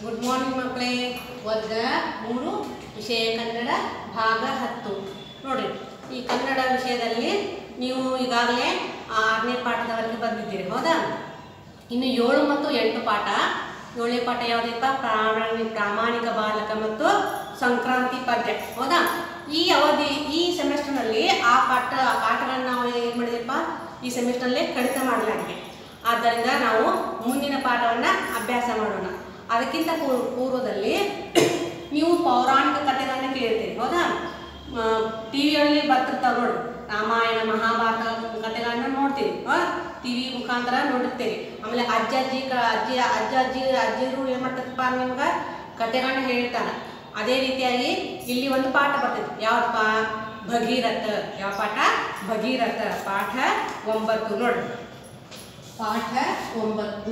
Good morning ಮಕ್ಕಳೇ ವರ್ಗ ಮೂರು ವಿಷಯ ಕನ್ನಡ ಭಾಗ ಹತ್ತು ನೋಡ್ರಿ ಈ ಕನ್ನಡ ವಿಷಯದಲ್ಲಿ ನೀವು ಈಗಾಗಲೇ ಆರನೇ ಪಾಠದವರೆಗೆ ಬಂದಿದ್ದೀರಿ ಹೌದಾ ಇನ್ನು ಏಳು ಮತ್ತು ಎಂಟು ಪಾಠ ಏಳನೇ ಪಾಠ ಯಾವುದಪ್ಪ ಪ್ರಾಮಾಣಿ ಪ್ರಾಮಾಣಿಕ ಬಾಲಕ ಮತ್ತು ಸಂಕ್ರಾಂತಿ ಪದ್ಯ ಹೌದಾ ಈ ಅವಧಿ ಈ ಸೆಮಿಸ್ಟರ್ನಲ್ಲಿ ಆ ಪಾಠ ಆ ಪಾಠಗಳನ್ನ ನಾವು ಏನು ಮಾಡಿದೆಪ್ಪ ಈ ಸೆಮಿಸ್ಟರ್ನಲ್ಲೇ ಕಡಿತ ಮಾಡಲಾಗಿದೆ ಆದ್ದರಿಂದ ನಾವು ಮುಂದಿನ ಪಾಠವನ್ನು ಅಭ್ಯಾಸ ಮಾಡೋಣ ಅದಕ್ಕಿಂತ ಪೂ- ಪೂರ್ವದಲ್ಲಿ ನೀವು ಪೌರಾಣಿಕ ಕಥೆಗಳನ್ನ ಕೇಳ್ತೀರಿ ಹೌದಾ ಟಿ ವಿಯಲ್ಲಿ ಬರ್ತಿರ್ತಾವೆ ನೋಡಿ ರಾಮಾಯಣ ಮಹಾಭಾರತ ಕಥೆಗಳನ್ನ ನೋಡ್ತೀವಿ ಟಿ ವಿ ಮುಖಾಂತರ ನೋಡಿರ್ತೀರಿ ಆಮೇಲೆ ಅಜ್ಜ ಅಜ್ಜಿ ಕ ಅಜ್ಜಿ ಅಜ್ಜ ಅಜ್ಜಿ ಅಜ್ಜಿರು ಏನು ಮಾಡ್ತದಪ್ಪ ನಿಮ್ಗೆ ಕಥೆಗಳನ್ನ ಹೇಳ್ತಾರೆ ಅದೇ ರೀತಿಯಾಗಿ ಇಲ್ಲಿ ಒಂದು ಪಾಠ ಬರ್ತೈತಿ ಯಾವ್ದಪ್ಪ ಭಗೀರಥ ಯಾವ ಪಾಠ ಭಗೀರಥ ಪಾಠ ಒಂಬತ್ತು ನೋಡಿ ಪಾಠ ಒಂಬತ್ತು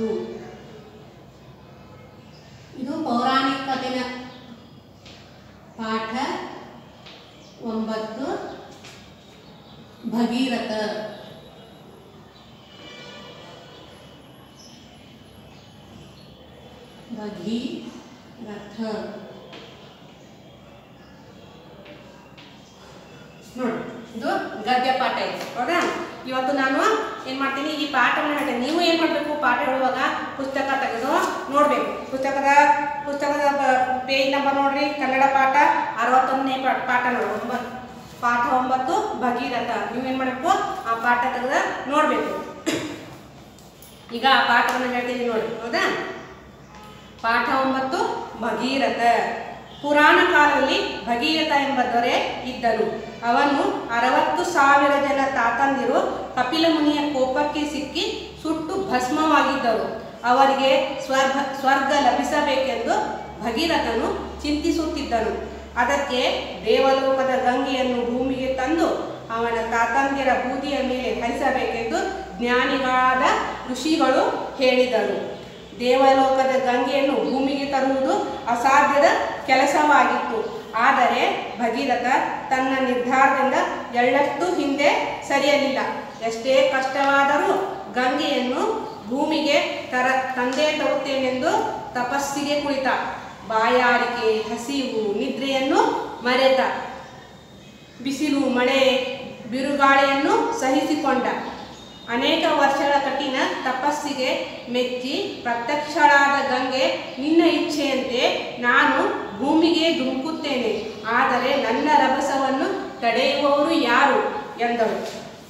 ಇದು ಪೌರಾಣಿಕ ಕಥೆನ ಪಾಠ ಒಂಬತ್ತು ಭಗೀರಥ ಭಗೀರಥ ನೋಡಿ ಇದು ಗದ್ಯ ಪಾಠ ಇದೆ ಹೌದಾ ಇವತ್ತು ನಾನು ಏನು ಮಾಡ್ತೀನಿ ಈ ಪಾಠವನ್ನು ಹೇಳ್ತೇನೆ ನೀವು ಏನು ಮಾಡಬೇಕು ಪಾಠ ಹೇಳುವಾಗ ಪುಸ್ತಕ ತೆಗೆದು ನೋಡಬೇಕು ಪುಸ್ತಕದ ಪುಸ್ತಕದ ಪೇಜ್ ನಂಬರ್ ನೋಡ್ರಿ ಕನ್ನಡ ಪಾಠ ಅರವತ್ತೊಂದನೇ ಪಾ- ಪಾಠ ನೋಡಿ ಒಂಬತ್ತು ಪಾಠ ಒಂಬತ್ತು ಭಗೀರಥ ನೀವೇನು ಮಾಡಬೇಕು ಆ ಪಾಠ ತೆಗೆದು ನೋಡಬೇಕು ಈಗ ಆ ಪಾಠವನ್ನು ಹೇಳ್ತೀನಿ ನೋಡಿ ಹೌದಾ ಪಾಠ ಒಂಬತ್ತು ಭಗೀರಥ ಪುರಾಣ ಕಾಲದಲ್ಲಿ ಭಗೀರಥ ಎಂಬ ದೊರೆ ಇದ್ದನು ಅವನು ಅರವತ್ತು ಸಾವಿರ ಜನ ತಾತಂದಿರು ಕಪಿಲ ಮುನಿಯ ಕೋಪಕ್ಕೆ ಸಿಕ್ಕಿ ಸುಟ್ಟು ಭಸ್ಮವಾಗಿದ್ದರು ಅವರಿಗೆ ಸ್ವರ್ಗ ಸ್ವರ್ಗ ಲಭಿಸಬೇಕೆಂದು ಭಗೀರಥನು ಚಿಂತಿಸುತ್ತಿದ್ದನು ಅದಕ್ಕೆ ದೇವಲೋಕದ ಗಂಗೆಯನ್ನು ಭೂಮಿಗೆ ತಂದು ಅವನ ತಾತಂದಿರ ಬೂದಿಯ ಮೇಲೆ ಹರಿಸಬೇಕೆಂದು ಜ್ಞಾನಿಗಳಾದ ಋಷಿಗಳು ಹೇಳಿದರು ದೇವಲೋಕದ ಗಂಗೆಯನ್ನು ಭೂಮಿಗೆ ತರುವುದು ಅಸಾಧ್ಯದ ಕೆಲಸವಾಗಿತ್ತು ಆದರೆ ಭಗೀರಥ ತನ್ನ ನಿರ್ಧಾರದಿಂದ ಎಳ್ಳಷ್ಟು ಹಿಂದೆ ಸರಿಯಲಿಲ್ಲ ಎಷ್ಟೇ ಕಷ್ಟವಾದರೂ ಗಂಗೆಯನ್ನು ಭೂಮಿಗೆ ತರ ತಂದೆ ತರುತ್ತೇನೆಂದು ತಪಸ್ಸಿಗೆ ಕುಳಿತ ಬಾಯಾರಿಕೆ ಹಸಿವು ನಿದ್ರೆಯನ್ನು ಮರೆತ ಬಿಸಿಲು ಮಳೆ ಬಿರುಗಾಳಿಯನ್ನು ಸಹಿಸಿಕೊಂಡ ಅನೇಕ ವರ್ಷಗಳ ಕಠಿಣ ತಪಸ್ಸಿಗೆ ಮೆಚ್ಚಿ ಪ್ರತ್ಯಕ್ಷಳಾದ ಗಂಗೆ ನಿನ್ನ ಇಚ್ಛೆಯಂತೆ ನಾನು ಭೂಮಿಗೆ ಧುಮುಕುತ್ತೇನೆ ಆದರೆ ನನ್ನ ರಭಸವನ್ನು ತಡೆಯುವವರು ಯಾರು ಎಂದಳು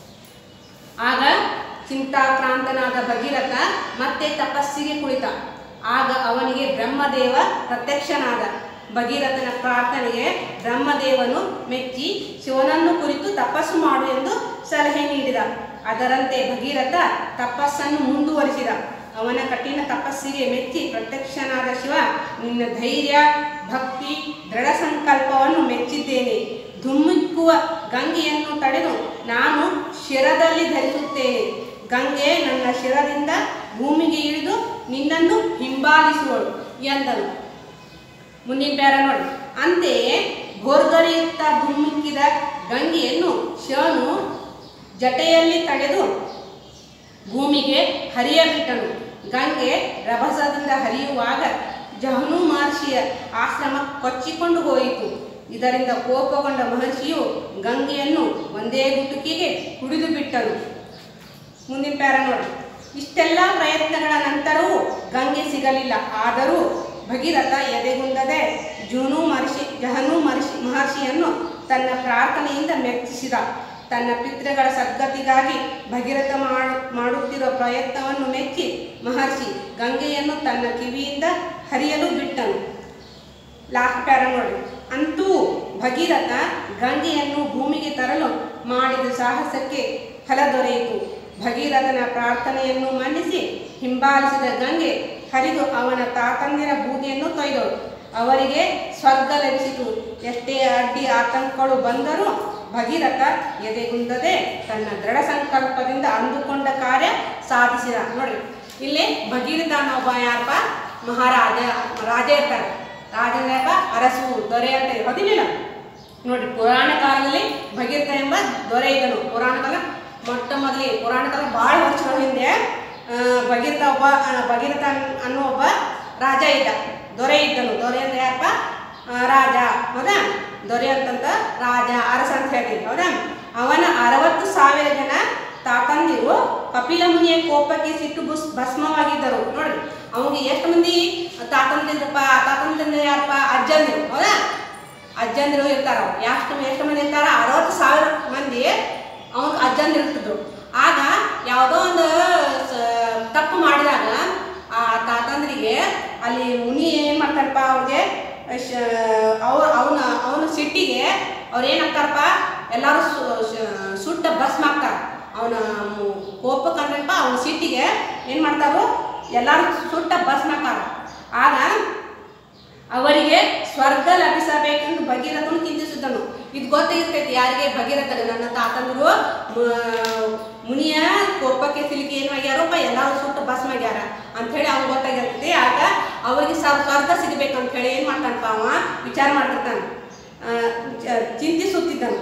ಆಗ ಚಿಂತಾಕ್ರಾಂತನಾದ ಭಗೀರಥ ಮತ್ತೆ ತಪಸ್ಸಿಗೆ ಕುಳಿತ ಆಗ ಅವನಿಗೆ ಬ್ರಹ್ಮದೇವ ಪ್ರತ್ಯಕ್ಷನಾದ ಭಗೀರಥನ ಪ್ರಾರ್ಥನೆಗೆ ಬ್ರಹ್ಮದೇವನು ಮೆಚ್ಚಿ ಶಿವನನ್ನು ಕುರಿತು ತಪಸ್ಸು ಮಾಡು ಎಂದು ಸಲಹೆ ನೀಡಿದ ಅದರಂತೆ ಭಗೀರಥ ತಪಸ್ಸನ್ನು ಮುಂದುವರಿಸಿದ ಅವನ ಕಠಿಣ ತಪಸ್ಸಿಗೆ ಮೆಚ್ಚಿ ಪ್ರತ್ಯಕ್ಷನಾದ ಶಿವ ನಿನ್ನ ಧೈರ್ಯ ಭಕ್ತಿ ದೃಢ ಸಂಕಲ್ಪವನ್ನು ಮೆಚ್ಚಿದ್ದೇನೆ ಧುಮ್ಮಿಕ್ಕುವ ಗಂಗೆಯನ್ನು ತಡೆದು ನಾನು ಶಿರದಲ್ಲಿ ಧರಿಸುತ್ತೇನೆ ಗಂಗೆ ನನ್ನ ಶಿರದಿಂದ ಭೂಮಿಗೆ ಇಳಿದು ನಿನ್ನನ್ನು ಹಿಂಬಾಲಿಸುವಳು ಎಂದನು ಮುಂದಿನ ಪ್ಯಾರ ನೋಡಿ ಅಂತೆಯೇ ಭೋರ್ಗರೆಯುತ್ತ ಧುಮ್ಮಿಕ್ಕಿದ ಗಂಗೆಯನ್ನು ಶಿವನು ಜಟೆಯಲ್ಲಿ ತಡೆದು ಭೂಮಿಗೆ ಹರಿಯಬಿಟ್ಟನು ಗಂಗೆ ರಭಸದಿಂದ ಹರಿಯುವಾಗ ಜಹನು ಮಹರ್ಷಿಯ ಆಶ್ರಮ ಕೊಚ್ಚಿಕೊಂಡು ಹೋಯಿತು ಇದರಿಂದ ಕೋಪಗೊಂಡ ಮಹರ್ಷಿಯು ಗಂಗೆಯನ್ನು ಒಂದೇ ಗುಟುಕಿಗೆ ಕುಡಿದು ಬಿಟ್ಟನು ಮುಂದಿನ ಪ್ಯಾರ ನೋಡಿ ಇಷ್ಟೆಲ್ಲ ಪ್ರಯತ್ನಗಳ ನಂತರವೂ ಗಂಗೆ ಸಿಗಲಿಲ್ಲ ಆದರೂ ಭಗೀರಥ ಎದೆಗುಂದದೆ ಜುನು ಮಹರ್ಷಿ ಜಹನು ಮಹರ್ಷಿ ಮಹರ್ಷಿಯನ್ನು ತನ್ನ ಪ್ರಾರ್ಥನೆಯಿಂದ ಮೆಚ್ಚಿಸಿದ ತನ್ನ ಪಿತೃಗಳ ಸದ್ಗತಿಗಾಗಿ ಭಗೀರಥ ಮಾಡು ಮಾಡುತ್ತಿರುವ ಪ್ರಯತ್ನವನ್ನು ಮೆಚ್ಚಿ ಮಹರ್ಷಿ ಗಂಗೆಯನ್ನು ತನ್ನ ಕಿವಿಯಿಂದ ಹರಿಯಲು ಬಿಟ್ಟನು ಲಾಸ್ಟ್ ಪ್ಯಾರ ನೋಡಿ ಅಂತೂ ಭಗೀರಥ ಗಂಗೆಯನ್ನು ಭೂಮಿಗೆ ತರಲು ಮಾಡಿದ ಸಾಹಸಕ್ಕೆ ಫಲ ದೊರೆಯಿತು ಭಗೀರಥನ ಪ್ರಾರ್ಥನೆಯನ್ನು ಮನ್ನಿಸಿ ಹಿಂಬಾಲಿಸಿದ ಗಂಗೆ ಹರಿದು ಅವನ ತಾತಂದಿರ ಬೂದಿಯನ್ನು ತೊಯ್ದಳು ಅವರಿಗೆ ಸ್ವರ್ಗ ಲಭಿಸಿತು ಎಷ್ಟೇ ಅಡ್ಡಿ ಆತಂಕಗಳು ಬಂದರೂ ಭಗೀರಥ ಎದೆಗುಂದದೆ ತನ್ನ ದೃಢ ಸಂಕಲ್ಪದಿಂದ ಅಂದುಕೊಂಡ ಕಾರ್ಯ ಸಾಧಿಸಿದ ನೋಡಿ ಇಲ್ಲಿ ಭಗೀರಥ ಅನ್ನೋ ಒಬ್ಬ ಯಾರಪ್ಪ ಮಹಾರಾಜ ರಾಜ ಇರ್ತಾರೆ ರಾಜನೇಪ ಅರಸು ದೊರೆ ಅಂತ ಹೊದಿಲಿಲ್ಲ ನೋಡಿ ಪುರಾಣ ಕಾಲದಲ್ಲಿ ಭಗೀರಥ ಎಂಬ ದೊರೆ ಇದ್ದನು ಪುರಾಣ ಕಾಲ ಮೊಟ್ಟ ಮೊದಲಿ ಪುರಾಣ ಕಾಲ ಭಾಳ ವರ್ಷಗಳ ಹಿಂದೆ ಆ, ಭಗೀರಥ ಒಬ್ಬ ಆ, ಭಗೀರಥ ಅನ್- ಅನ್ನೋ ಒಬ್ಬ ರಾಜ ಇದ್ದ ದೊರೆ ಇದ್ದನು ದೊರೆ ಅಂದ್ರೆ ಯಾರಪ್ಪ ಆ, ರಾಜ ಹೌದಾ ದೊರೆ ಅಂತಂತ ರಾಜ ಅರಸ ಅಂತ ಹೇಳ್ತೀವಿ ಹೌದಾ ಅವನ ಅರವತ್ತು ಸಾವಿರ ಜನ ತಾತಂದಿರು ಕಪಿಲ ಮುನಿಯ ಕೋಪಕ್ಕೆ ಸಿಟ್ಟು ಬುಸ್ ಭಸ್ಮವಾಗಿದ್ದರು ನೋಡ್ರಿ ಅವನಿಗೆ ಎಷ್ಟು ಮಂದಿ ತಾತಂದಿದ್ರಪ್ಪ ತಾತಂದಿಂದ ಯಾರಪ್ಪ ಅಜ್ಜಂದಿರು ಹೌದಾ ಅಜ್ಜಂದಿರು ಇರ್ತಾರ ಎಷ್ಟು ಎಷ್ಟು ಮಂದಿ ಇರ್ತಾರ ಅರವತ್ತು ಸಾವಿರ ಮಂದಿ ಅವನ ಅಜ್ಜಂದಿರು ಇರ್ತಿದ್ರು ಆಗ ಯಾವುದೋ ಒಂದು ಸ- ತಪ್ಪು ಮಾಡಿದಾಗ ಆ ತಾತಂದ್ರಿಗೆ ಅಲ್ಲಿ ಮುನಿ ಏನು ಮಾಡ್ತಾರಪ್ಪ ಅವ್ರಿಗೆ ಶ- ಅವ್ರ ಅವನ ಅವನ ಸಿಟ್ಟಿಗೆ ಅವ್ರು ಏನಾಗ್ತಾರಪ್ಪ ಎಲ್ಲರೂ ಸು- ಶ- ಸುಟ್ಟ ಭಸ್ಮ ಆಗ್ತಾರ ಅವನ ಕೋಪಕ್ಕಂದ್ರಪ್ಪ ಅವನ ಸಿಟ್ಟಿಗೆ ಏನು ಮಾಡ್ತಾರೋ ಎಲ್ಲರೂ ಸುಟ್ಟ ಭಸ್ಮ ಆಗ್ತಾರ ಆಗ ಅವರಿಗೆ ಸ್ವರ್ಗ ಲಭಿಸಬೇಕೆಂದು ಭಗೀರಥನು ಚಿಂತಿಸಿದನು ಇದು ಗೊತ್ತಿರ್ತೈತಿ ಯಾರಿಗೆ ಭಗೀರಥನ ನನ್ನ ತಾತಂದ್ರು ಮ- ಮುನಿಯ ಕೋಪಕ್ಕೆ ಸಿಲುಕಿ ಏನು ಆಗ್ಯಾರಪ್ಪ ಎಲ್ಲರೂ ಸುಟ್ಟು ಭಸ್ಮ ಆಗ್ಯಾರ ಅಂಥೇಳಿ ಅವ್ನು ಗೊತ್ತಾಗಿರ್ತೈತಿ ಆಗ ಅವರಿಗೆ ಸ- ಸ್ವರ್ಗ ಸಿಗಬೇಕಂತ ಹೇಳಿ ಏನು ಮಾಡ್ತಾನಪ್ಪ ಅವ ವಿಚಾರ ಮಾಡ್ತಿರ್ತಾನೆ ಆ, ಚ- ಚಿಂತಿಸುತ್ತಿದ್ದನು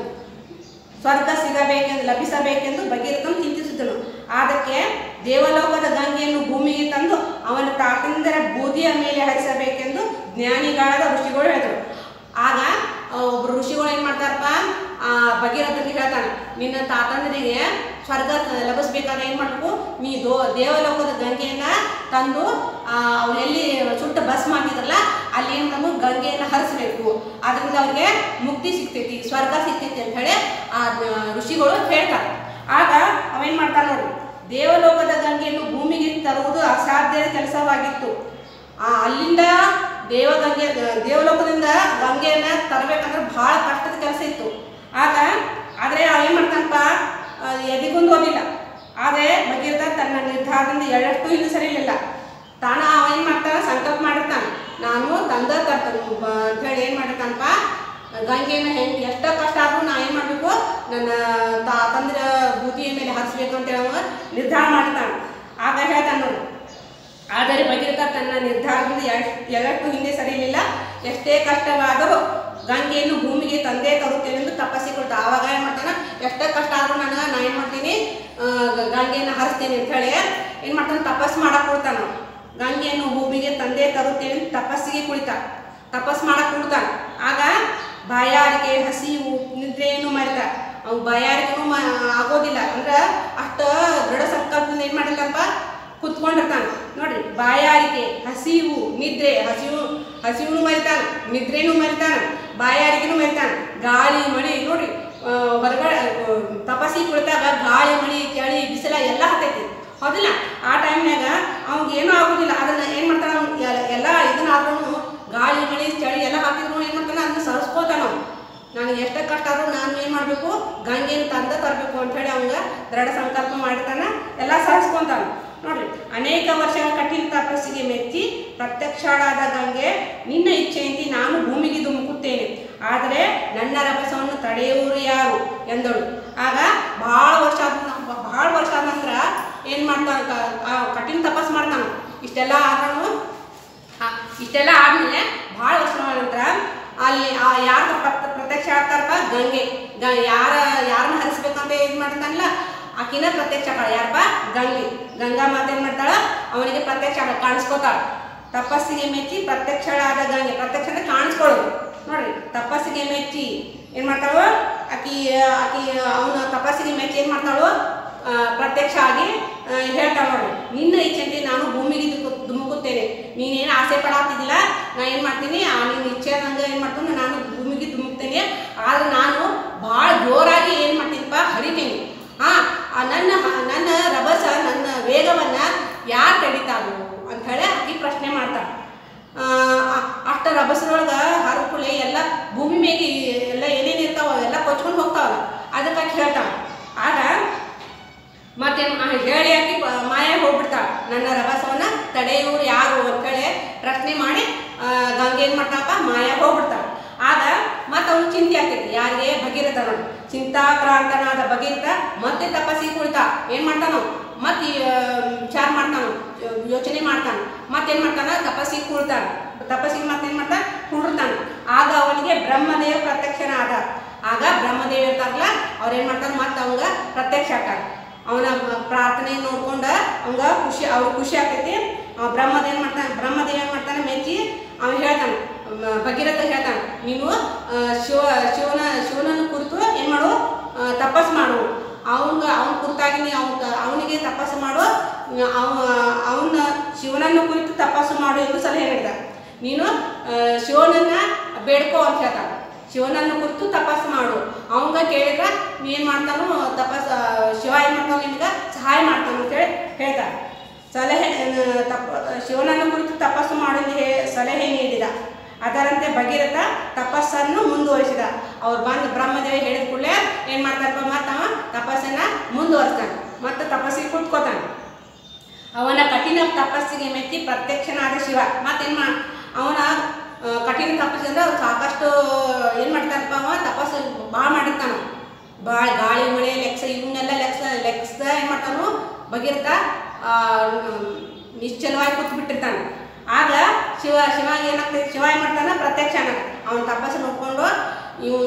ಸ್ವರ್ಗ ಸಿಗಬೇಕೆಂದು ಲಭಿಸಬೇಕೆಂದು ಭಗೀರಥನು ಚಿಂತಿಸಿದನು ಅದಕ್ಕೆ ದೇವಲೋಕದ ಗಂಗೆಯನ್ನು ಭೂಮಿಗೆ ತಂದು ಅವನ ತಾತಂದರ ಬೂದಿಯ ಮೇಲೆ ಹರಿಸಬೇಕೆಂದು ಜ್ಞಾನಿಗಳಾದ ಋಷಿಗಳು ಹೇಳಿದರು ಆಗ ಆ, ಒಬ್ರು ಋಷಿಗಳು ಏನು ಮಾಡ್ತಾರಪ್ಪ ಆ, ಭಗೀರಥನಿಗೆ ಹೇಳ್ತಾನೆ ನಿನ್ನ ತಾತಂದರಿಗೆ ಸ್ವರ್ಗ ಲಭಿಸ್ಬೇಕಾದ್ರೆ ಏನು ಮಾಡಬೇಕು ನೀ ದೋ ದೇವಲೋಕದ ಗಂಗೆಯನ್ನ ತಂದು ಅವ್ರು ಎಲ್ಲಿ ಸುಟ್ಟ ಭಸ್ಮ ಹಾಕಿದ್ರಲ್ಲ ಅಲ್ಲಿ ಏನು ಮಾಡಬೇಕು ಗಂಗೆಯನ್ನು ಹರಿಸ್ಬೇಕು ಅದರಿಂದ ಅವ್ರಿಗೆ ಮುಕ್ತಿ ಸಿಗ್ತೈತಿ ಸ್ವರ್ಗ ಸಿಗ್ತೈತಿ ಅಂತ ಹೇಳಿ ಆ ನ- ಋಷಿಗಳು ಹೇಳ್ತಾರೆ ಆಗ ಅವೇನು ಮಾಡ್ತಾನೆ ನೋಡಿ ದೇವಲೋಕದ ಗಂಗೆಯನ್ನು ಭೂಮಿಗೆ ತರುವುದು ಅಸಾಧ್ಯದ ಕೆಲಸವಾಗಿತ್ತು ಆ ಅಲ್ಲಿಂದ ದೇವಗಂಗೆ ದೇವಲೋಕದಿಂದ ಗಂಗೆಯನ್ನ ತರಬೇಕಂದ್ರೆ ಭಾಳ ಕಷ್ಟದ ಕೆಲಸ ಇತ್ತು ಆಗ ಆದರೆ ಏನು ಮಾಡ್ತಾನಪ್ಪ ಆ, ಎದಿಗೊಂದು ಹೋಗಿಲ್ಲ ಆದರೆ ಭಗೀರಥ ತನ್ನ ನಿರ್ಧಾರದಿಂದ ಎಳ್ಳಷ್ಟು ಇದು ಸರಿಲಿಲ್ಲ ತಾನ ಅವ ಏನು ಮಾಡ್ತಾನೆ ಸಂಕಲ್ಪ ಮಾಡಿರ್ತಾನೆ ನಾನು ತಂದ ತರ್ತೇನೆ ಅಂತ ಹೇಳಿ ಏನು ಮಾಡಿರ್ತಾನಪ್ಪ ಗಂಗೆನ ಹೆಂಗೆ ಎಷ್ಟೋ ಕಷ್ಟ ಆದ್ರೂ ನಾ ಏನು ಮಾಡಬೇಕು ನನ್ನ ತಾ ತಂದ್ರ ಬೂದಿಯ ಮೇಲೆ ಹರಿಸ್ಬೇಕು ಅಂತೇಳಿ ಅವ ನಿರ್ಧಾರ ಮಾಡಿರ್ತಾನೆ ಆಗ ಹೇಳ್ತಾನೆ ನೋಡಿ ಆದರೆ ಭಗೀರಥ ತನ್ನ ನಿರ್ಧಾರದಿಂದ ಎಷ್ಟ್- ಎಳ್ಳಷ್ಟು ಹಿಂದೆ ಸರಿಲಿಲ್ಲ ಎಷ್ಟೇ ಕಷ್ಟವಾದರೂ ಗಂಗೆಯನ್ನು ಭೂಮಿಗೆ ತಂದೆ ತರುತ್ತೇನೆ ಎಂದು ತಪಸ್ಸಿಕೊಳ್ತ ಆವಾಗ ಏನು ಮಾಡ್ತಾನೆ ಎಷ್ಟೇ ಕಷ್ಟ ಆದರೂ ನಾನು ನಾ ಏನು ಮಾಡ್ತೀನಿ ಆ, ಗ- ಗಂಗೆಯನ್ನು ಹರಿಸ್ತೇನೆ ಅಂತ ಹೇಳಿ ಏನು ಮಾಡ್ತಾನೆ ತಪಸ್ ಮಾಡಕ್ಕೆ ಕೊಡ್ತಾನೆ ಅವ್ನು. ಗಂಗೆಯನ್ನು ಭೂಮಿಗೆ ತಂದೆ ತರುತ್ತೇನೆ ಅಂತ ತಪಸ್ಸಿಗೆ ಕುಳಿತ ತಪಸ್ ಮಾಡಕ್ಕೆ ಕೊಡ್ತಾನೆ ಆಗ ಬಾಯಾರಿಕೆ ಹಸಿವು ನಿದ್ರೆಯನ್ನು ಮರೆತ ಅವ್ನು ಬಾಯಾರಿಕೆನೂ ಮ ಆಗೋದಿಲ್ಲ ಅಂದ್ರೆ ಅಷ್ಟು ದೃಢ ಸಂಕಲ್ಪದಿಂದ ಏನು ಮಾಡಿಲ್ಲಪ್ಪ ಕುತ್ಕೊಂಡಿರ್ತಾನೆ ನೋಡ್ರಿ ಬಾಯಾರಿಕೆ ಹಸಿವು ನಿದ್ರೆ ಹಸಿವು ಹಸಿವು ಮರಿತಾನ ನಿದ್ರೆನೂ ಮರಿತಾನ ಬಾಯಾರಿಕೆನೂ ಮರಿತಾನ ಗಾಳಿ ಮಳಿ ನೋಡ್ರಿ ಆ, ಹೊರಗಡೆ ಆ, ತಪಸ್ಸಿ ಕುಳಿತಾಗ ಗಾಳಿ ಮಳಿ ಚಳಿ ಬಿಸಿಲ ಎಲ್ಲ ಹತ್ತೈತಿ ಹೌದಿಲ್ಲ ಆ ಟೈಮ್ನಾಗ ಅವ್ನಿಗೆ ಏನೂ ಆಗೋದಿಲ್ಲ ಅದನ್ನ ಏನು ಮಾಡ್ತಾನೆ ಅವ್ನು ಎ- ಎಲ್ಲ ಇದನ್ನ ಆದ್ರೂ ಗಾಳಿ ಮಳಿ ಚಳಿ ಎಲ್ಲ ಹಾಕಿದ್ರು ಏನು ಮಾಡ್ತಾನೆ ಅದನ್ನ ಸರಿಸ್ಕೋತಾನ ಅವ್ನು ನನಗೆ ಎಷ್ಟೇ ಕಷ್ಟ ಆದ್ರೂ ನಾನು ಏನು ಮಾಡಬೇಕು ಗಂಗೆನ ತಂದ ತರಬೇಕು ಅಂಥೇಳಿ ಅವಂಗ ದೃಢ ಸಂಕಲ್ಪ ಮಾಡಿರ್ತಾನೆ ಎಲ್ಲ ಸಹಿಸ್ಕೊಂತಾನೆ ನೋಡ್ರಿ ಅನೇಕ ವರ್ಷಗಳ ಕಠಿಣ ತಪಸ್ಸಿಗೆ ಮೆಚ್ಚಿ ಪ್ರತ್ಯಕ್ಷಳಾದ ಗಂಗೆ ನಿನ್ನ ಇಚ್ಛೆಯಂತೆ ನಾನು ಭೂಮಿಗೆ ಧುಮುಕುತ್ತೇನೆ ಆದರೆ ನನ್ನ ರಭಸವನ್ನು ತಡೆಯುವರು ಯಾರು ಎಂದಳು ಆಗ ಭಾಳ ವರ್ಷ ಆದ ಭಾಳ ವರ್ಷ ಆದ ನಂತರ ಏನು ಮಾಡ್ತಾನ ಆ ಕಠಿಣ ತಪಸ್ ಮಾಡ್ತಾನ ಇಷ್ಟೆಲ್ಲ ಆದ್ರೂ ಆ, ಇಷ್ಟೆಲ್ಲ ಆದಮೇಲೆ ಭಾಳ ವರ್ಷಗಳ ನಂತರ ಅಲ್ಲಿ ಆ ಯಾರು ಪ್ರತ್ಯಕ್ಷ ಆಗ್ತಾರಪ್ಪ ಗಂಗೆ ಗ ಯಾರ ಯಾರನ್ನ ಹರಿಸ್ಬೇಕಂತ ಇದು ಮಾಡ್ತಾನಲ್ಲ ಆಕಿನ ಪ್ರತ್ಯಕ್ಷ ಆಗ ಯಾರಪ್ಪ ಗಂಗೆ ಗಂಗಾ ಮಾತೆ ಏನು ಮಾಡ್ತಾಳ ಅವನಿಗೆ ಪ್ರತ್ಯಕ್ಷ ಆಗ ಕಾಣಿಸ್ಕೋತಾಳ ತಪಸ್ಸಿಗೆ ಮೆಚ್ಚಿ ಪ್ರತ್ಯಕ್ಷಳಾದ ಗಂಗೆ ಪ್ರತ್ಯಕ್ಷ ಅಂದ್ರೆ ಕಾಣಿಸ್ಕೊಳ್ಳೋದು ನೋಡ್ರಿ ತಪಸ್ಸಿಗೆ ಮೆಚ್ಚಿ ಏನು ಮಾಡ್ತಾಳು ಆಕಿ ಆಕಿ ಅವನ ತಪಸ್ಸಿಗೆ ಮೆಚ್ಚಿ ಏನು ಮಾಡ್ತಾಳು ಆ, ಪ್ರತ್ಯಕ್ಷ ಆಗಿ ಆ, ಹೇಳ್ತಾಳೆ ನೋಡಿ ನಿನ್ನ ಇಚ್ಛೆಂತೆ ನಾನು ಭೂಮಿಗೆ ಧುಮುಕು- ಧುಮುಕುತ್ತೇನೆ ನೀನೇನು ಆಸೆ ಪಡಾತಿದ್ದಿಲ್ಲ ನಾ ಏನು ಮಾಡ್ತೀನಿ ಆ ನಿನ್ನ ಇಚ್ಛೆ ನಂಗೆ ಏನು ಮಾಡ್ತೀನಿ ನಾನು ಭೂಮಿಗೆ ಧುಮುಕ್ತೇನೆ ಆದ್ರೆ ನಾನು ಭಾಳ ಜೋರಾಗಿ ಏನು ಮಾಡ್ತೀನಪ್ಪ ಹರಿತೀನಿ ಹಾಂ ನನ್ನ ನನ್ನ ರಭಸ ನನ್ನ ವೇಗವನ್ನು ಯಾರು ತಡಿತಾರು ಅಂತ ಹೇಳಿ ಆಕಿ ಪ್ರಶ್ನೆ ಮಾಡ್ತಾಳೆ ಅಷ್ಟ ರಭಸದೊಳಗೆ ಹರಕುಳೆ ಎಲ್ಲ ಭೂಮಿ ಮೇಗೆ ಎಲ್ಲ ಏನೇನು ಇರ್ತಾವ ಎಲ್ಲ ಕೊಚ್ಕೊಂಡು ಹೋಗ್ತಾವಲ್ಲ ಅದಕ್ಕೆ ಆಕಿ ಹೇಳ್ತಾಳೆ ಆಗ ಮತ್ತೇನು ಹೇಳಿ ಆಕಿ ಪ- ಮಾಯ ಹೋಗ್ಬಿಡ್ತಾಳೆ ನನ್ನ ರಭಸವನ್ನ ತಡೆಯುವರು ಯಾರು ಅಂತೇಳಿ ಪ್ರಶ್ನೆ ಮಾಡಿ ಆ, ಗಂಗೆ ಏನು ಮಾಡ್ತಾಳಪ್ಪ ಮಾಯ ಹೋಗ್ಬಿಡ್ತಾಳೆ ಆಗ ಮತ್ತೆ ಅವ್ನು ಚಿಂತೆ ಆಗ್ತೈತಿ ಯಾರಿಗೆ ಭಗೀರಥ ನೋಡಿ ಚಿಂತಾಕ್ರಾಂತನಾದ ಭಗೀರಥ ಮತ್ತೆ ತಪಸ್ಸಿಗೆ ಕುಳಿತ ಏನು ಮಾಡ್ತಾನೋ ಮತ್ತೆ ವಿಚಾರ ಮಾಡ್ತಾನೋ ಯೋಚನೆ ಮಾಡ್ತಾನೆ ಮತ್ತೇನು ಮಾಡ್ತಾನ ತಪಸ್ಸಿಗೆ ಕುಳ್ತಾನೆ ತಪಸ್ಸಿಗೆ ಮತ್ತೇನು ಮಾಡ್ತಾನೆ ಕುಳಿರ್ತಾನೆ ಆಗ ಅವನಿಗೆ ಬ್ರಹ್ಮದೇವ ಪ್ರತ್ಯಕ್ಷನಾದ ಆಗ ಬ್ರಹ್ಮದೇವ ಇರ್ತಾರಲ್ಲ ಅವ್ರು ಏನು ಮಾಡ್ತಾರೆ ಮತ್ತೆ ಅವಂಗ ಪ್ರತ್ಯಕ್ಷ ಆಗ್ತಾರೆ ಅವನ ಪ್ರಾರ್ಥನೆ ನೋಡ್ಕೊಂಡ ಅವಂಗ ಖುಷಿ ಅವ್ರಿಗೆ ಖುಷಿ ಆಗ್ತೈತಿ ಅವ ಬ್ರಹ್ಮದೇವ ಏನು ಮಾಡ್ತಾನೆ ಬ್ರಹ್ಮದೇವ ಏನು ಮಾಡ್ತಾನೆ ಮೆಚ್ಚಿ ಅವ ಹೇಳ್ತಾನೆ ಮ- ಭಗೀರಥ ಹೇಳ್ತಾನೆ ನೀನು ಆ, ಶಿವ ಶಿವನ ಶಿವನನ್ನು ಕುರಿತು ಏನು ಮಾಡು ಆ, ತಪಸ್ ಮಾಡು ಅವಂಗ ಅವನ ಕುರಿತಾಗಿ ನೀ ಅವನ ಅವನಿಗೆ ತಪಸ್ಸು ಮಾಡು ಅವ ಅವನ ಶಿವನನ್ನು ಕುರಿತು ತಪಸ್ಸು ಮಾಡು ಎಂದು ಸಲಹೆ ಹೇಳಿದ ನೀನು ಆ, ಶಿವನನ್ನ ಬೇಡ್ಕೋ ಅಂತ ಹೇಳ್ತಾನೆ ಶಿವನನ್ನು ಕುರಿತು ತಪಸ್ಸು ಮಾಡು ಅವಂಗ ಕೇಳಿದ್ರೆ ನೀ ಏನು ಮಾಡ್ತಾನೋ ತಪಸ್ ಆ, ಶಿವ ಏನು ಮಾಡ್ತಾನೆ ನಿನಗೆ ಸಹಾಯ ಮಾಡ್ತಾನೆ ಅಂತೇಳಿ ಹೇಳ್ತಾನೆ ಸಲಹೆ ಆ, ತಪ ಶಿವನನ್ನು ಕುರಿತು ತಪಸ್ಸು ಮಾಡಲು ಹೇ ಸಲಹೆ ನೀಡಿದ ಅದರಂತೆ ಭಗೀರಥ ತಪಸ್ಸನ್ನು ಮುಂದುವರಿಸಿದ ಅವ್ರು ಬಂದು ಬ್ರಹ್ಮದೇವಿ ಹೇಳಿದ ಕೂಡಲೇ ಏನು ಮಾಡ್ತಾರಪ್ಪ ಮತ್ತು ಅವ ತಪಸ್ಸನ್ನು ಮುಂದುವರಿಸ್ತಾನೆ ಮತ್ತು ತಪಸ್ಸಿಗೆ ಕುತ್ಕೋತಾನೆ ಅವನ ಕಠಿಣ ತಪಸ್ಸಿಗೆ ಮೆಚ್ಚಿ ಪ್ರತ್ಯಕ್ಷನಾದ ಶಿವ ಮತ್ತೇನು ಮಾ ಅವನ ಆ, ಕಠಿಣ ತಪಸ್ಸು ಅಂದ್ರೆ ಅವ್ರು ಸಾಕಷ್ಟು ಏನು ಮಾಡ್ತಾರಪ್ಪ ಅವ ತಪಸ್ಸು ಭಾಳ ಮಾಡಿರ್ತಾನ ಭಾಳ ಗಾಳಿ ಮಳೆ ಲೆಕ್ಸ ಇವನ್ನೆಲ್ಲ ಲೆಕ್ಸ ಲೆಕ್ಸ್ದ ಏನು ಮಾಡ್ತಾನು ಭಗೀರಥ ಆ, ನಿಶ್ಚಲವಾಗಿ ಕೂತ್ ಬಿಟ್ಟಿರ್ತಾನೆ ಆಗ ಶಿವ ಶಿವ ಏನಾಗ್ತೈತೆ ಶಿವ ಏನು ಮಾಡ್ತಾನೆ ಪ್ರತ್ಯಕ್ಷ ಅವನ ತಪಸ್ಸು ನೋಡ್ಕೊಂಡು ಇವ್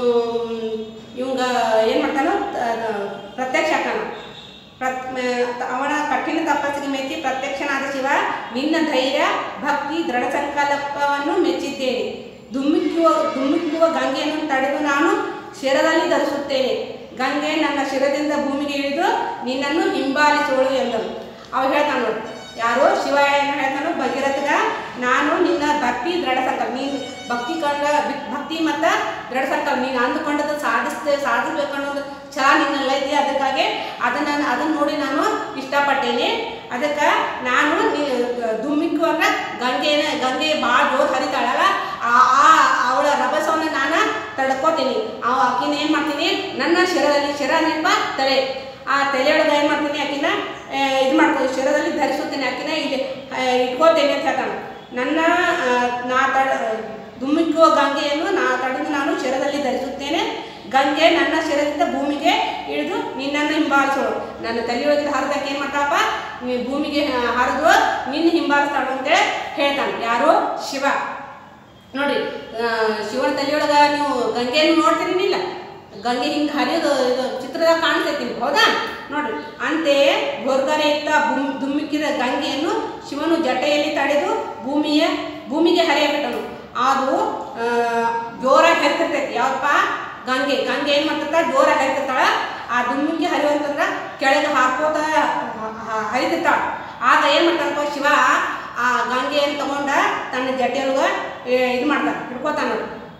ಇವಂಗ ಏನು ಮಾಡ್ತಾನೋ ತ- ಪ್ರತ್ಯಕ್ಷ ಆಕಾನ ಪ್ರತ್ ಮ- ಅವನ ಕಠಿಣ ತಪಸ್ಸಿಗೆ ಮೆಚ್ಚಿ ಪ್ರತ್ಯಕ್ಷನಾದ ಶಿವ ನಿನ್ನ ಧೈರ್ಯ ಭಕ್ತಿ ದೃಢ ಸಂಕಲ್ಪವನ್ನು ಮೆಚ್ಚಿದ್ದೇನೆ ಧುಮ್ಮಿಕ್ಕುವ ಧುಮ್ಮಿಕ್ಕುವ ಗಂಗೆಯನ್ನು ತಡೆದು ನಾನು ಶಿರದಲ್ಲಿ ಧರಿಸುತ್ತೇನೆ ಗಂಗೆ ನನ್ನ ಶಿರದಿಂದ ಭೂಮಿಗೆ ಇಳಿದು ನಿನ್ನನ್ನು ಹಿಂಬಾಲಿಸುವಳು ಎಂದನು ಅವ ಹೇಳ್ತಾನೆ ನೋಡಿ ಯಾರು ಶಿವ ಏನು ಹೇಳ್ತಾನೋ ಭಗೀರಥಗ ನಾನು ನಿನ್ನ ಭಕ್ತಿ ದೃಢ ಸಂಕಲ್ಪ ನೀನು ಭಕ್ತಿ ಕಂಡ ಬಿ- ಭಕ್ತಿ ಮತ್ತು ದೃಢ ಸಂಕಲ್ಪ ನೀನು ಅಂದುಕೊಂಡದ್ದು ಸಾಧಿಸ್ತೇ ಸಾಧಿಸ್ಬೇಕು ಅನ್ನೋದು ಛಲ ನಿನ್ನೆಲ್ಲ ಇದೆ ಅದಕ್ಕಾಗಿ ಅದನ್ನು ಅದನ್ನು ನೋಡಿ ನಾನು ಇಷ್ಟಪಟ್ಟೇನೆ ಅದಕ್ಕೆ ನಾನು ನೀ ದುಮ್ಮಿಕ್ಕು ಅಂದ್ರೆ ಗಂಗೆನ ಗಂಗೆ ಭಾಳ ಜೋರು ಹರಿತಾಳಲ್ಲ ಆ ಆ ಅವಳ ರಭಸವನ್ನು ನಾನು ತಡ್ಕೋತೀನಿ ಆ ಆಕಿನ ಏನು ಮಾಡ್ತೀನಿ ನನ್ನ ಶಿರದಲ್ಲಿ ಶಿರ ನೆನಪ ತಲೆ ಆ ತಲೆಯೊಳಗೆ ಏನು ಮಾಡ್ತೀನಿ ಆಕಿನ ಇದು ಮಾಡ್ಕೊ ಶಿರದಲ್ಲಿ ಧರಿಸುತ್ತೇನೆ ಆಕಿನ ಇಲ್ಲಿ ಆ, ಇಟ್ಕೋತೇನೆ ಅಂತ ಹೇಳ್ತಾನೆ ನನ್ನ ಆ, ನಾ ತಡ ದುಮ್ಮಿಕ್ಕುವ ಗಂಗೆಯನ್ನು ನಾ ತಡೆದು ನಾನು ಶಿರದಲ್ಲಿ ಧರಿಸುತ್ತೇನೆ ಗಂಗೆ ನನ್ನ ಶಿರದಿಂದ ಭೂಮಿಗೆ ಇಳಿದು ನಿನ್ನನ್ನು ಹಿಂಬಾಲಿಸೋಳು ನನ್ನ ತಲೆಯೊಳಗಿದ ಹರಿದಕ್ಕೆ ಏನು ಮಾಡ್ತಾಳಪ್ಪ ನೀ ಭೂಮಿಗೆ ಹರಿದು ನಿನ್ನ ಹಿಂಬಾಲಿಸ್ತಾಳು ಅಂತೇಳಿ ಹೇಳ್ತಾನೆ ಯಾರು ಶಿವ ನೋಡಿ ಆ, ಶಿವನ ತಲೆಯೊಳಗ ನೀವು ಗಂಗೆಯನ್ನು ನೋಡ್ತೀರಿನಿಲ್ಲ ಗಂಗೆ ಹಿಂಗೆ ಹರಿಯೋದು ಇದು ಚಿತ್ರದಾಗ ಕಾಣಿಸ್ತೈತಿ ನಿಮ್ಗೆ ಹೌದಾ ನೋಡ್ರಿ ಅಂತೆಯೇ ಗೊರ್ಗರೆಯುತ್ತ ಭೂಮಿ ಧುಮ್ಮಿಕ್ಕಿದ ಗಂಗೆಯನ್ನು ಶಿವನು ಜಟೆಯಲ್ಲಿ ತಡೆದು ಭೂಮಿಯ ಭೂಮಿಗೆ ಹರಿಯಬಿಟ್ಟನು ಅದು ಆ, ಜೋರಾಗಿ ಹರಿತಿರ್ತೈತಿ ಯಾವಪ್ಪ ಗಂಗೆ ಗಂಗೆ ಏನು ಮಾಡ್ತಿರ್ತಾಳೆ ಜೋರಾಗಿ ಹರಿತಿರ್ತಾಳ ಆ ದುಮ್ಮಿಗೆ ಹರಿಯುವಂತಂದ್ರೆ ಕೆಳಗೆ ಹಾಕೋತ ಹರಿತಿರ್ತಾಳ ಆಗ ಏನು ಮಾಡ್ತಾನಪ್ಪ ಶಿವ ಆ ಗಂಗೆಯನ್ನು ತಗೊಂಡ ತನ್ನ ಜಟೆಯೊಳಗೆ ಇದು ಮಾಡ್ತಾನೆ ಹಿಡ್ಕೋತಾನ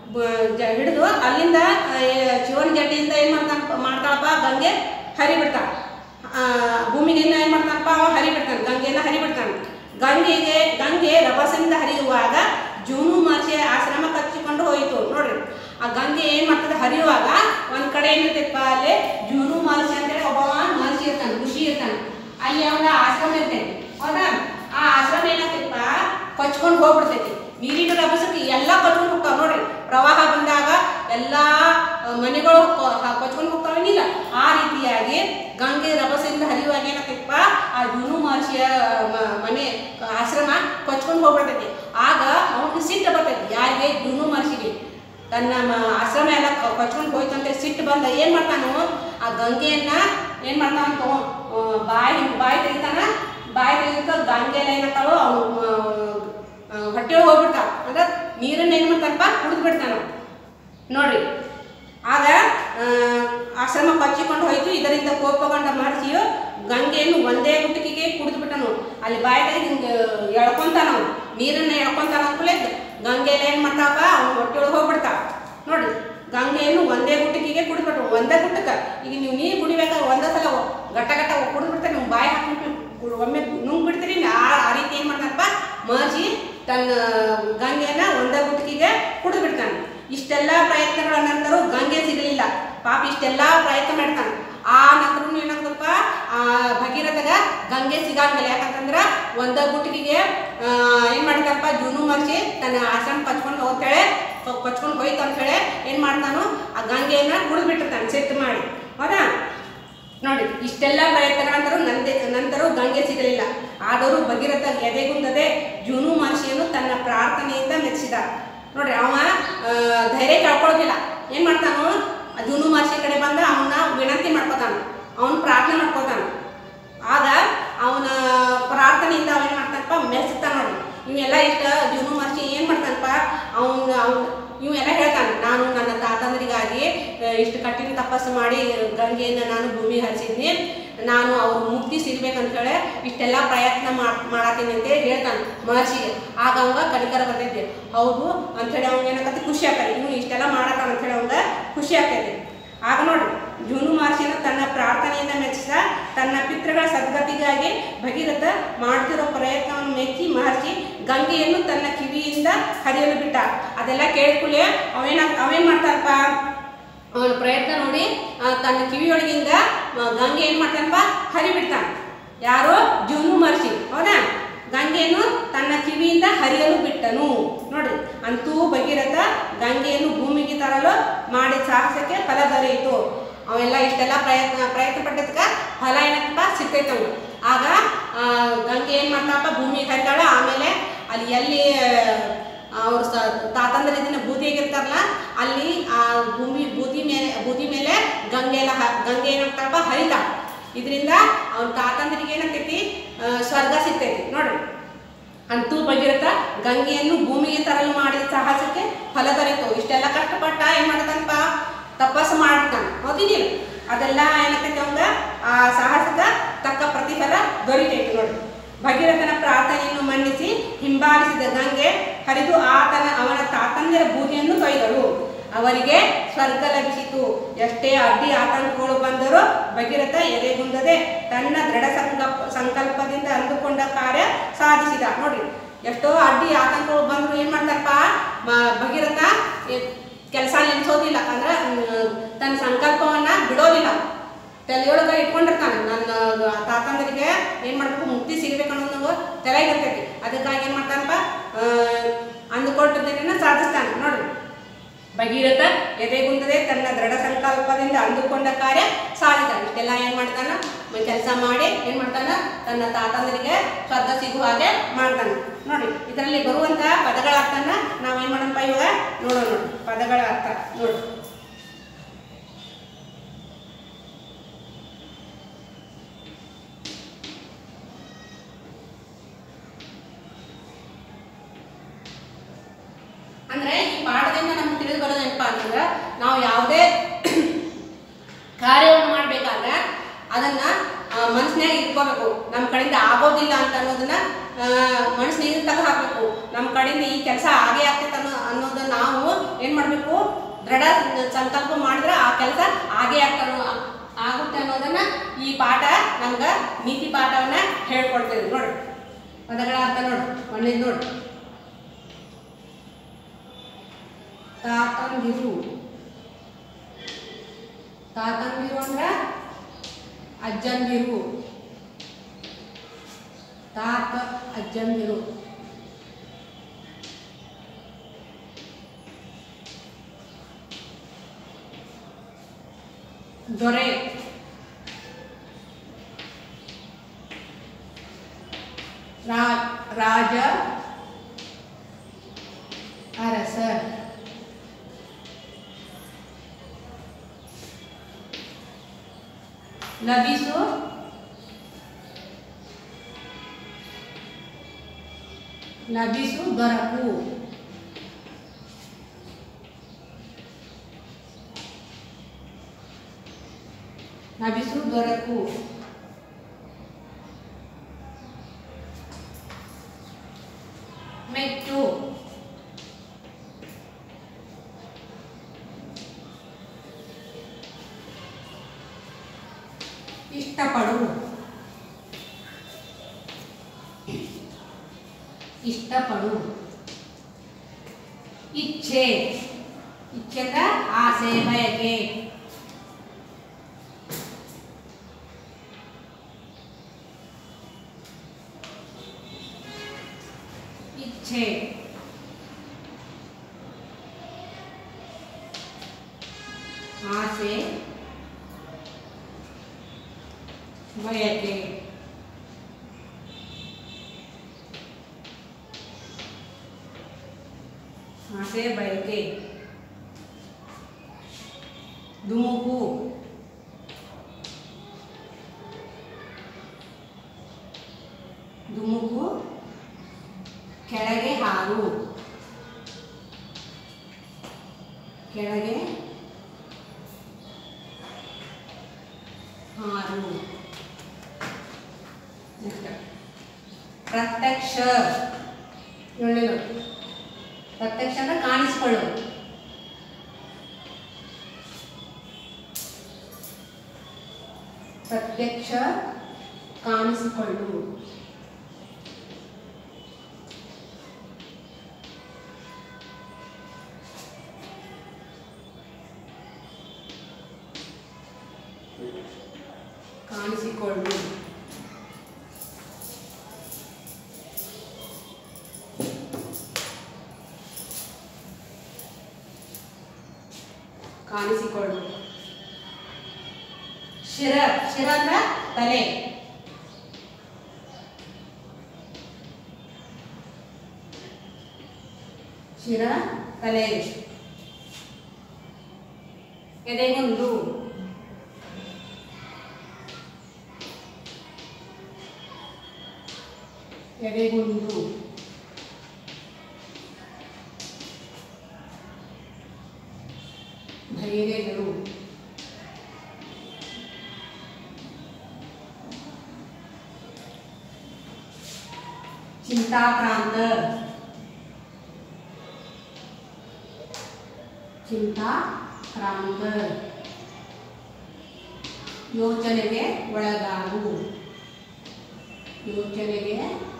ಹಿಡಿದು ಅಲ್ಲಿಂದ ಆ, ಏ- ಶಿವನ ಜಟೆಯಿಂದ ಏನು ಮಾಡ್ತಾನ ಮಾಡ್ತಾಳಪ್ಪ ಗಂಗೆ ಹರಿಬಿಡ್ತಾಳ ಆ, ಭೂಮಿಗೆ ಏನು ಮಾಡ್ತಾನಪ್ಪ ಅವ ಹರಿಬಿಡ್ತಾನೆ ಗಂಗೆನ ಹರಿಬಿಡ್ತಾನೆ ಗಂಗೆಗೆ ಗಂಗೆ ರಭಸದಿಂದ ಹರಿಯುವಾಗ ಜೂನು ಮಹರ್ಷಿಯ ಆಶ್ರಮ ಕಚ್ಚಿಕೊಂಡು ಹೋಯಿತು ನೋಡ್ರಿ ಆ ಗಂಗೆ ಏನು ಮಾಡ್ತದೆ ಹರಿಯುವಾಗ ಒಂದು ಕಡೆ ಏನಿರ್ತೈತಪ್ಪ ಅಲ್ಲಿ ಜೂನು ಮಹರ್ಷಿ ಅಂತೇಳಿ ಒಬ್ಬ ಮಹರ್ಷಿ ಇರ್ತಾನೆ ಋಷಿ ಇರ್ತಾನೆ ಅಲ್ಲಿ ಅವನ ಆಶ್ರಮ ಇರ್ತೈತಿ ಹೌದಾ ಆ ಆಶ್ರಮ ಏನಾಗ್ತೈತಪ್ಪ ಕೊಚ್ಕೊಂಡು ಹೋಗ್ಬಿಡ್ತೈತಿ ನೀರಿನ ರಭಸಕ್ಕೆ ಎಲ್ಲ ಕೊಚ್ಕೊಂಡು ಹೋಗ್ತಾವ ನೋಡ್ರಿ ಪ್ರವಾಹ ಬಂದಾಗ ಎಲ್ಲ ಆ, ಮನೆಗಳು ಕೊ- ಹ- ಕೊಚ್ಕೊಂಡು ಹೋಗ್ತಾವೇನಿಲ್ಲ ಆ ರೀತಿಯಾಗಿ ಗಂಗೆ ರಭಸದಿಂದ ಹರಿಯುವಾಗ ಏನಾಗ್ತೈತಪ್ಪ ಆ ಜುನು ಮಹರ್ಷಿಯ ಮ- ಮನೆ ಆಶ್ರಮ ಕೊಚ್ಕೊಂಡು ಹೋಗ್ಬಿಡ್ತೈತಿ ಆಗ ಅವನಿಗೆ ಸಿಟ್ಟು ಬರ್ತೈತಿ ಯಾರಿಗೆ ಜುನು ಮಹರ್ಷಿಗೆ ತನ್ನ ಮ- ಆಶ್ರಮ ಎಲ್ಲ ಕ- ಕೊಚ್ಕೊಂಡು ಹೋಯ್ತು ಅಂತ ಸಿಟ್ಟು ಬಂದ ಏನು ಮಾಡ್ತಾನು ಆ ಗಂಗೆಯನ್ನ ಏನು ಮಾಡ್ತಾನ ತಗೊ ಆ, ಬಾಯಿ ಹಿಂಗ್ ಬಾಯಿ ತೆಗಿತಾನ ಬಾಯಿ ತೆಗಿತ ಗಂಗೆ ಎಲ್ಲ ಏನಾಗ್ತಾಳು ಅವನು ಹೊಟ್ಟೆ ಹೋಗ್ಬಿಡ್ತಾವ ಅಂದ್ರೆ ನೀರನ್ನ ಏನು ಮಾಡ್ತಾನಪ್ಪ ಕುಡಿದು ಬಿಡ್ತಾನ ನೋಡ್ರಿ ಆಗ ಆ, ಆಶ್ರಮ ಕೊಚ್ಚಿಕೊಂಡು ಹೋಯ್ತು ಇದರಿಂದ ಕೋಪಗೊಂಡ ಮಹರ್ಷಿಯು ಗಂಗೆಯನ್ನು ಒಂದೇ ಗುಟ್ಟಿಗೆ ಕುಡಿದು ಬಿಟ್ಟನು ಅಲ್ಲಿ ಬಾಯಿದಾಗ ಹಿಂಗೆ ಎಳ್ಕೊಂತಾನ ಅವನು ನೀರನ್ನು ಎಳ್ಕೊಂತಾನ ಅಂದ್ಕೂಲೆ ಗಂಗೆ ಎಲ್ಲ ಏನು ಮಾಡ್ತಾವಪ್ಪ ಅವ್ನು ಹೊಟ್ಟೆ ಒಳಗೆ ಹೋಗ್ಬಿಡ್ತಾವ ನೋಡ್ರಿ ಗಂಗೆಯನ್ನು ಒಂದೇ ಗುಟ್ಟಿಗೆ ಕುಡಿದ್ಬಿಟ್ರು ಒಂದೇ ಗುಟ್ಟಕ್ಕೆ ಈಗ ನೀವು ನೀರು ಕುಡಿಬೇಕಾದ್ರೆ ಒಂದೇ ಸಲ ಗಟ್ಟ ಗಟ್ಟ ಕುಡಿದು ಬಿಡ್ತಾರೆ ನೀವು ಬಾಯಿ ಹಾಕ್ಬಿಟ್ಟು ಕು- ಒಮ್ಮೆ ನುಂಗ್ ಬಿಡ್ತೀರಿ ಆ ಆ ರೀತಿ ಏನು ಮಾಡ್ತಾರಪ್ಪ ಮಹರ್ಷಿ ತನ್ನ ಗಂಗೆನ ಒಂದೇ ಗುಟ್ಟಿಗೆ ಕುಡಿದು ಬಿಡ್ತಾನೆ ಇಷ್ಟೆಲ್ಲ ಪ್ರಯತ್ನಗಳ ನಂತರ ಗಂಗೆ ಸಿಗಲಿಲ್ಲ ಪಾಪ ಇಷ್ಟೆಲ್ಲ ಪ್ರಯತ್ನ ಮಾಡ್ತಾನೆ ಆ ನಂತರ ಏನಾಗ್ತಪ್ಪ ಆ ಭಗೀರಥಗ ಗಂಗೆ ಸಿಗಂಗಿಲ್ಲ ಯಾಕಂತಂದ್ರೆ ಒಂದ ಗುಟ್ಟಿಗೆ ಏನು ಮಾಡ್ತಾನಪ್ಪ ಜೂನು ಮರ್ಸಿ ತನ್ನ ಆಶ್ರಮ ಕಚ್ಕೊಂಡು ಹೋಗ್ತಾಳೆ ಕಚ್ಕೊಂಡು ಹೋಯ್ತು ಅಂತೇಳಿ ಏನು ಮಾಡ್ತಾನು ಆ ಗಂಗೆಯನ್ನ ಕುಡಿದು ಬಿಟ್ಟಿರ್ತಾನೆ ಸೆಟ್ ಮಾಡಿ ಹೌದಾ ನೋಡಿ ಇಷ್ಟೆಲ್ಲ ಪ್ರಯತ್ನಗಳ ನಂತರ ನಂದೆ ನಂತರ ಗಂಗೆ ಸಿಗಲಿಲ್ಲ ಆದರೂ ಭಗೀರಥ ಎದೆಗುಂದದೆ ಜೂನು ಮಹರ್ಷಿಯನ್ನು ತನ್ನ ಪ್ರಾರ್ಥನೆಯಿಂದ ಮೆಚ್ಚಿದ ನೋಡ್ರಿ ಅವ ಆ, ಧೈರ್ಯ ಕಳ್ಕೊಳ್ಳೋದಿಲ್ಲ ಏನು ಮಾಡ್ತಾನು ಆ ಜೂನು ಮಹರ್ಷಿ ಕಡೆ ಬಂದ ಅವನ್ನ ವಿನಂತಿ ಮಾಡ್ಕೋತಾನ ಅವನು ಪ್ರಾರ್ಥನೆ ಮಾಡ್ಕೋತಾನ ಆಗ ಅವನ ಪ್ರಾರ್ಥನೆಯಿಂದ ಅವೇನು ಮಾಡ್ತಾನಪ್ಪ ಮೆಚ್ತಾನ ಇವೆಲ್ಲ ಇಷ್ಟ ಜೀವನ ಮರ್ಚಿ ಏನು ಮಾಡ್ತಾನಪ್ಪ ಅವ್ನು ಅವ್ನು ಇವೆಲ್ಲ ಹೇಳ್ತಾನೆ ನಾನು ನನ್ನ ತಾತಂದ್ರಿಗಾಗಿ ಆ, ಇಷ್ಟು ಕಠಿಣ ತಪಸ್ಸು ಮಾಡಿ ಗಂಗೆಯನ್ನು ನಾನು ಭೂಮಿ ಹರಿಸಿದ್ನಿ ನಾನು ಅವ್ರು ಮುಕ್ತಿ ಸಿಗ್ಬೇಕಂತೇಳಿ ಇಷ್ಟೆಲ್ಲ ಪ್ರಯತ್ನ ಮಾಡ್ ಮಾಡತ್ತೀನಿ ಅಂತೇಳಿ ಹೇಳ್ತಾನೆ ಮಹರ್ಷಿಗೆ ಆಗ ಅವಂಗ ಕನಿಕರ ಬರ್ತೈತಿ ಹೌದು ಅಂಥೇಳಿ ಅವಂಗ ಏನಾಗತ್ತೆ ಖುಷಿ ಆಕತಿ ಇವ್ನು ಇಷ್ಟೆಲ್ಲ ಮಾಡತ್ತಾನ ಅಂತೇಳಿ ಅವಂಗ ಖುಷಿ ಆಕೈತಿ ಆಗ ನೋಡ್ರಿ ಜೂನು ಮಹರ್ಷಿನ ತನ್ನ ಪ್ರಾರ್ಥನೆಯಿಂದ ಮೆಚ್ಚಿದ ತನ್ನ ಪಿತೃಗಳ ಸದ್ಗತಿಗಾಗಿ ಭಗೀರಥ ಮಾಡ್ತಿರೋ ಪ್ರಯತ್ನವನ್ನು ಮೆಚ್ಚಿ ಮಹರ್ಷಿ ಗಂಗೆಯನ್ನು ತನ್ನ ಕಿವಿಯಿಂದ ಹರಿಯಲು ಬಿಟ್ಟ ಅದೆಲ್ಲ ಕೇಳ್ಕೊಳ್ಳಿ ಅವೇನ ಅವೇನ್ ಮಾಡ್ತಾರಪ್ಪ ಅವನ ಪ್ರಯತ್ನ ನೋಡಿ ಆ, ತನ್ನ ಕಿವಿಯೊಳಗಿಂದ ಆ, ಗಂಗೆ ಏನು ಮಾಡ್ತಾನಪ್ಪ ಹರಿಬಿಡ್ತಾನೆ ಯಾರು ಜೂನು ಮಹರ್ಷಿ ಹೌದಾ ಗಂಗೆಯನ್ನು ತನ್ನ ಕಿವಿಯಿಂದ ಹರಿಯಲು ಬಿಟ್ಟನು ನೋಡ್ರಿ ಅಂತೂ ಭಗೀರಥ ಗಂಗೆಯನ್ನು ಭೂಮಿಗೆ ತರಲು ಮಾಡಿದ ಸಾಹಸಕ್ಕೆ ಫಲ ದೊರೆಯಿತು ಅವೆಲ್ಲ ಇಷ್ಟೆಲ್ಲ ಪ್ರಯತ್ನ ಪ್ರಯತ್ನ ಪಟ್ಟಿದ್ಕ ಫಲ ಏನಪ್ಪ ಸಿಗ್ತೈತೆ ಅವ್ನು ಆಗ ಆ, ಗಂಗೆ ಏನು ಮಾಡ್ತಾಳಪ್ಪ ಭೂಮಿಗೆ ಹರಿತಾಳ ಆಮೇಲೆ ಅಲ್ಲಿ ಎಲ್ಲಿ ಅವ್ರ ಸ ತಾತಂದ್ರ ಇದನ್ನ ಬೂದಿಯಾಗಿರ್ತಾರಲ್ಲ ಅಲ್ಲಿ ಆ ಭೂಮಿ ಬೂದಿ ಮೇಲೆ ಬೂದಿ ಮೇಲೆ ಗಂಗೆ ಎಲ್ಲ ಹ- ಗಂಗೆ ಏನಾಗ್ತಾರಪ್ಪ ಹರಿತಾಳ ಇದರಿಂದ ಅವ್ನ ತಾತಂದ್ರಿಗೆ ಏನಾಗ್ತೈತಿ ಆ, ಸ್ವರ್ಗ ಸಿಗ್ತೈತಿ ನೋಡ್ರಿ ಅಂತೂ ಭಗೀರಥ ಗಂಗೆಯನ್ನು ಭೂಮಿಗೆ ತರಲು ಮಾಡಿದ ಸಾಹಸಕ್ಕೆ ಫಲ ದೊರೆಯಿತು ಇಷ್ಟೆಲ್ಲ ಕಷ್ಟಪಟ್ಟ ಏನ್ ಮಾಡ್ತಾನಪ್ಪ ತಪಸ್ಸು ಮಾಡ್ತಾನೆ ಹೌದಿನಿಲ್ಲ ಅದೆಲ್ಲ ಏನಾಗ್ತೈತಿ ಅವಂಗ ಆ ಸಾಹಸದ ತಕ್ಕ ಪ್ರತಿಫಲ ದೊರೀತೈತಿ ನೋಡಿ ಭಗೀರಥನ ಪ್ರಾರ್ಥನೆಯನ್ನು ಮನ್ನಿಸಿ ಹಿಂಬಾಲಿಸಿದ ಗಂಗೆ ಹರಿದು ಆತನ ಅವನ ತಾತಂದಿರ ಬೂದಿಯನ್ನು ಕೊಯ್ದಳು ಅವರಿಗೆ ಸ್ವರ್ಗ ಲಭಿಸಿತು ಎಷ್ಟೇ ಅಡ್ಡಿ ಆತಂಕಗಳು ಬಂದರೂ ಭಗೀರಥ ಎದೆಗುಂದದೆ ತನ್ನ ದೃಢ ಸಂಕಲ್ಪ ಸಂಕಲ್ಪದಿಂದ ಅಂದುಕೊಂಡ ಕಾರ್ಯ ಸಾಧಿಸಿದ ನೋಡ್ರಿ ಎಷ್ಟೋ ಅಡ್ಡಿ ಆತಂಕಗಳು ಬಂದ್ರು ಏನ್ ಮಾಡ್ತಾರಪ್ಪ ಮ- ಭಗೀರಥ ಕೆಲಸ ನಿಲ್ಸೋದಿಲ್ಲ ಅಂದ್ರೆ ಮ್, ತನ್ನ ಸಂಕಲ್ಪವನ್ನ ಬಿಡೋದಿಲ್ಲ ತಲೆಯೊಳಗೆ ಇಟ್ಕೊಂಡಿರ್ತಾನೆ ನನ್ನ ತಾತಂದರಿಗೆ ಏನು ಮಾಡ್ಬೇಕು ಮುಕ್ತಿ ಸಿಗ್ಬೇಕು ಅನ್ನೋದು ತಲೆಗಿರ್ತೈತಿ ಅದಕ್ಕಾಗಿ ಏನು ಮಾಡ್ತಾನಪ್ಪ ಆ, ಅಂದುಕೊಟ್ಟದನ್ನ ಸಾಧಿಸ್ತಾನೆ ನೋಡ್ರಿ ಭಗೀರಥ ಎದೆಗುಂದದೆ ತನ್ನ ದೃಢ ಸಂಕಲ್ಪದಿಂದ ಅಂದುಕೊಂಡ ಕಾರ್ಯ ಸಾಧಿತ ಇಷ್ಟೆಲ್ಲ ಏನು ಮಾಡ್ತಾನ ಕೆಲಸ ಮಾಡಿ ಏನು ಮಾಡ್ತಾನ ತನ್ನ ತಾತಂದರಿಗೆ ಸ್ವರ್ಗ ಸಿಗುವ ಹಾಗೆ ಮಾಡ್ತಾನೆ ನೋಡಿ ಇದರಲ್ಲಿ ಬರುವಂಥ ಪದಗಳ ಅರ್ಥನ ನಾವೇನು ಮಾಡೋಣಪ್ಪ ಇವಾಗ ನೋಡೋಣ ನೋಡಿ ಪದಗಳ ಅರ್ಥ ನೋಡಿ ಅಂದ್ರೆ ಈ ಪಾಠದಿಂದ ನಮ್ಗೆ ತಿಳಿದು ಬರೋದೇನಪ್ಪ ಅಂತಂದ್ರೆ ನಾವು ಯಾವುದೇ ಕಾರ್ಯವನ್ನು ಮಾಡಬೇಕಾದ್ರೆ ಅದನ್ನ ಮನಸ್ಸಿನಾಗ ಇಟ್ಕೋಬೇಕು ನಮ್ಮ ಕಡೆಯಿಂದ ಆಗೋದಿಲ್ಲ ಅಂತ ಅನ್ನೋದನ್ನ ಮನಸ್ಸಿನಾಗ ತೆಗೆದು ಹಾಕಬೇಕು ನಮ್ಮ ಕಡೆಯಿಂದ ಈ ಕೆಲಸ ಆಗೇ ಆಗ್ತೈತೆ ಅನ್ನೋ ಅನ್ನೋದನ್ನ ನಾವು ಏನು ಮಾಡಬೇಕು ದೃಢ ಸಂಕಲ್ಪ ಮಾಡಿದ್ರೆ ಆ ಕೆಲಸ ಆಗೇ ಆಗ್ತ ಆಗುತ್ತೆ ಅನ್ನೋದನ್ನ ಈ ಪಾಠ ನಮ್ಗೆ ನೀತಿ ಪಾಠವನ್ನ ಹೇಳ್ಕೊಡ್ತೇವೆ ನೋಡಿ ಪದಗಳ ಅರ್ಥ ನೋಡಿ ಒಳ್ಳೇದು ನೋಡಿ ತಾತಂದಿರು ತಾತಂದಿರು ಅಂದ್ರ ಅಜ್ಜಂದಿರು ತಾತ ಅಜ್ಜಂದಿರು ದೊರೆ ರಾ- ರಾಜ ಅರಸ ಲಭಿಸು ಲಭಿಸು ದೊರಕು ಲಭಿಸು ದೊರಕು ಮೆಟ್ಟು ಇಷ್ಟಪಡು ಇಷ್ಟಪಡು ಇಚ್ಛೆ ಇಚ್ಛೆ ಅಂದ್ರೆ ಆಸೆ ಬಯಕೆ ಇಚ್ಛೆ ಆಸೆ ಬಯಕೆ ಆಸೆ ಬಯಕೆ ಧುಮುಕು ಧುಮುಕು ಕೆಳಗೆ ಹಾರು ಕೆಳಗೆ ಹಾರು Next. ಪ್ರತ್ಯಕ್ಷ ಏಳನೇದು ಪ್ರತ್ಯಕ್ಷ ಅಂದ್ರೆ ಕಾಣಿಸಿಕೊಳ್ಳೋದು ಪ್ರತ್ಯಕ್ಷ ಕಾಣಿಸಿಕೊಳ್ಳು ಕಾಣಿಸಿಕೊಳ್ಳು ಕಾಣಿಸಿಕೊಳ್ಳು ಶಿರ ಶಿರ ಅಂದ್ರ ತಲೆ ಶಿರ ತಲೆ ಎದೆಗುಂದು ಎದೆಗುಂದು ಧೈರ್ಯಗಳು ಚಿಂತಾಕ್ರಾಂತ ಚಿಂತಾಕ್ರಾಂತ ಯೋಚನೆಗೆ ಒಳಗಾಗು ಯೋಚನೆಗೆ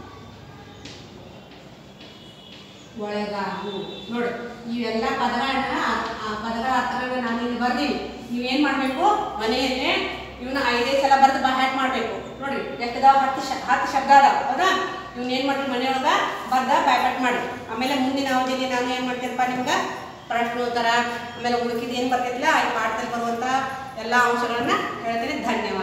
ಒಳಗಾಗು ನೋಡಿ ಇವೆಲ್ಲ ಪದಗಳನ್ನ ಆ ಪದಗಳ ಅರ್ಥಗಳನ್ನ ನಾನು ಇಲ್ಲಿ ಬರ್ದೀನಿ ನೀವೇನ್ ಮಾಡ್ಬೇಕು ಮನೆಯಲ್ಲೇ ಇವನ್ನ ಐದೈದು ಸಲ ಬರ್ದು ಬಹ್ಯಾಟ್ ಮಾಡ್ಬೇಕು ನೋಡ್ರಿ ಎಷ್ಟದಾವ ಹತ್ತು ಶ ಹತ್ತು ಶಬ್ದ ಅದಾವ ಹೌದಾ ಇವ್ನ ಏನ್ ಮಾಡ್ರಿ ಮನೆಯೊಳಗ ಬರ್ದ ಬ್ಯಾಕಟ್ ಮಾಡಿ ಆಮೇಲೆ ಮುಂದಿನ ಅವಧಿಯಲ್ಲಿ ನಾನು ಏನ್ ಮಾಡ್ತೀನಪ್ಪ ನಿಮ್ಗೆ ಪ್ರಶ್ನೋತ್ತರ ಆಮೇಲೆ ಉಳ್ಕಿದ ಏನು ಬರ್ತೈತಿಲ್ಲ ಈ ಪಾಠದಲ್ಲಿ ಬರುವಂತ ಎಲ್ಲ ಅಂಶಗಳನ್ನ ಹೇಳ್ತೀನಿ ಧನ್ಯವಾದ